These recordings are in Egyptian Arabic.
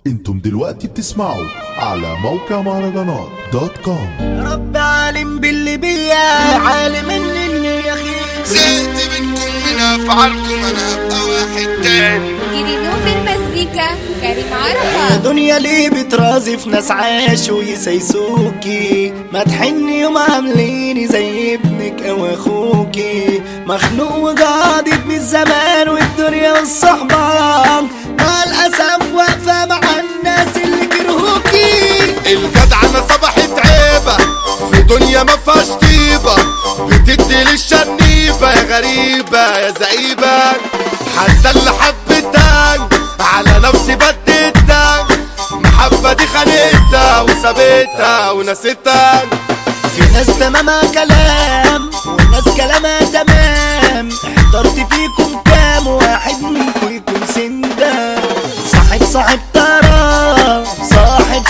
انتم دلوقتي بتسمعوا على موقع مهرجانات دوت كوم رب عالم باللي بيا عالم ان اني اخي زهقت منكم من افعالكم انا هبقى واحد تاني جديدو في المزيكا كريم يا عرفة دنيا ليه بترازف ناس عاشوا يسيسوكي ما تحني وما عامليني زي ابنك او اخوكي مخنوق وقاعدة من الزمان والدنيا والصحبة مع الاسف واقفة مع الناس اللي كرهوكي الجدعنة صبحت عيبة في دنيا ما فيهاش طيبة بتدي للشنيبة يا غريبة يا زعيبة حتى اللي حبتك على نفسي بديتك محبة دي خانتها وسابتها ونسيتك في ناس تمامها كلام وناس كلامها تمام احترت فيكم كام واحد منكم يكون سندان صاحب صاحب طرف صاحب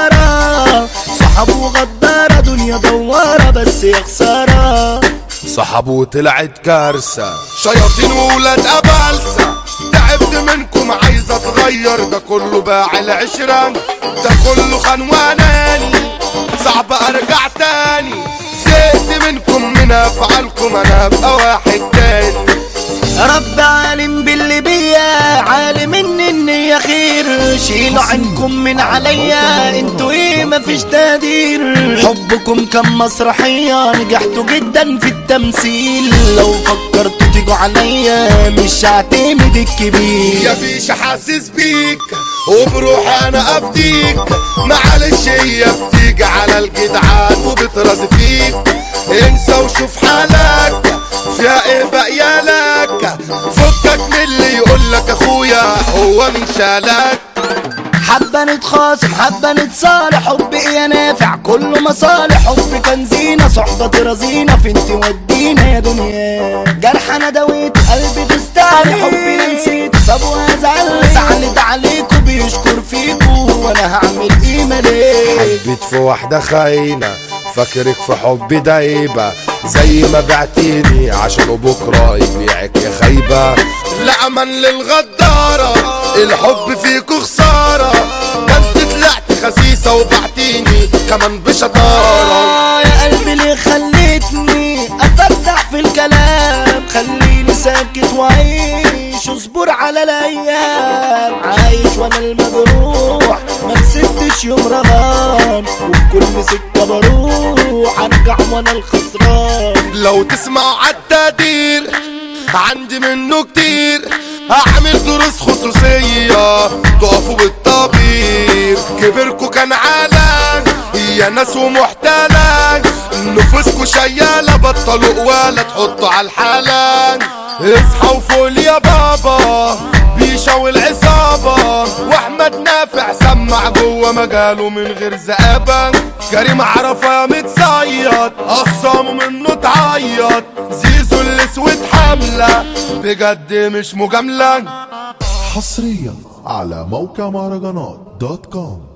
سيجارة صحاب وغدارة دنيا دوارة بس يا خسارة صحابه طلعت كارثة شياطين وولاد أبلسة تعبت منكم عايز اتغير ده كله باع العشرة ده كله خنواناني صعب ارجع تاني زهقت منكم من افعالكم انا ابقى واحد تاني رب عالم باللي بيا عالم ان النية خير شيلوا عنكم من عليا انتوا ايه مفيش تقدير حبكم كم مسرحية نجحتوا جدا في التمثيل لو فكرتوا تيجوا عليا مش هعتمد يا الكبير بيش حاسس بيك وبروحي انا افديك معلش هي بتيجي على الجدعان وبترازي فيك انسى وشوف حالك فيها ايه بقيالك فكك من اللي يقولك اخويا هو من شالك حبة نتخاصم حبة نتصالح حب ايه نافع كله مصالح حب كان زينة صحبة ترازينا فين تودينا يا دنيا جرح انا دويت قلبي تستاهل حبي انا نسيت طب وازعل زعلت عليكوا بيشكر فيكوا وانا هعمل ايه ماليه حبيت في واحدة خاينة فاكرك في حبي دايبة زي ما بعتيني عشان بكرة يبيعك يا خايبة لا من للغدارة الحب فيكو خسارة ده انت طلعت خسيسة وبعتيني كمان بشطارة آه يا قلبي ليه خليتني افتح في الكلام خليني ساكت وعيش اصبر على الايام عايش وانا المجروح ما كسبتش يوم رغام وفي كل سكه بروح ارجع وانا الخسران لو تسمعوا عالتقدير عندي منه كتير هعمل دروس خصوصية تقفوا بالطبيب كبركوا كان عالم يا ناس ومحتلة نفوسكوا شيالة بطلوا ولا تحطوا على الحالة اصحوا وفول يا بابا بيشا والعصابة واحمد نافع سمع جوه مجاله من غير ذئابة كريم عرفة متصيط اخصامه منه تعيط زيزو الاسود حملة بجد مش مجاملة حصريا على موقع مهرجانات دوت كوم